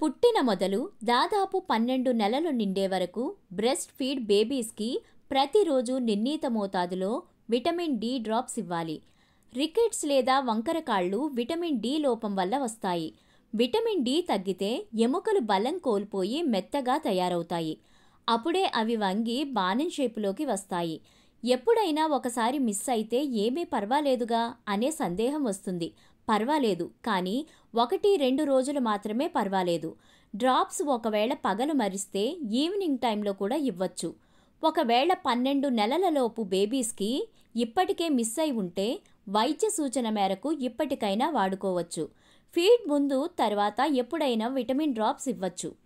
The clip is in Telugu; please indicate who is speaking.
Speaker 1: పుట్టిన మొదలు దాదాపు పన్నెండు నెలలు నిండే వరకు బ్రెస్ట్ ఫీడ్ బేబీస్కి ప్రతిరోజు నిర్ణీత మోతాదులో విటమిన్ డి డ్రాప్స్ ఇవ్వాలి రికెట్స్ లేదా వంకర కాళ్ళు విటమిన్ డి లోపం వల్ల వస్తాయి విటమిన్ డి తగ్గితే ఎముకలు బలం కోల్పోయి మెత్తగా తయారవుతాయి అప్పుడే అవి వంగి బాణం షేపులోకి వస్తాయి ఎప్పుడైనా ఒకసారి మిస్ అయితే ఏమీ పర్వాలేదుగా అనే సందేహం వస్తుంది పర్వాలేదు కానీ ఒకటి రెండు రోజులు మాత్రమే పర్వాలేదు డ్రాప్స్ ఒకవేళ పగలు మరిస్తే ఈవినింగ్ టైంలో కూడా ఇవ్వచ్చు ఒకవేళ పన్నెండు నెలలలోపు బేబీస్కి ఇప్పటికే మిస్ అయి ఉంటే వైద్య సూచన మేరకు ఇప్పటికైనా వాడుకోవచ్చు ఫీడ్ ముందు తర్వాత ఎప్పుడైనా విటమిన్ డ్రాప్స్ ఇవ్వచ్చు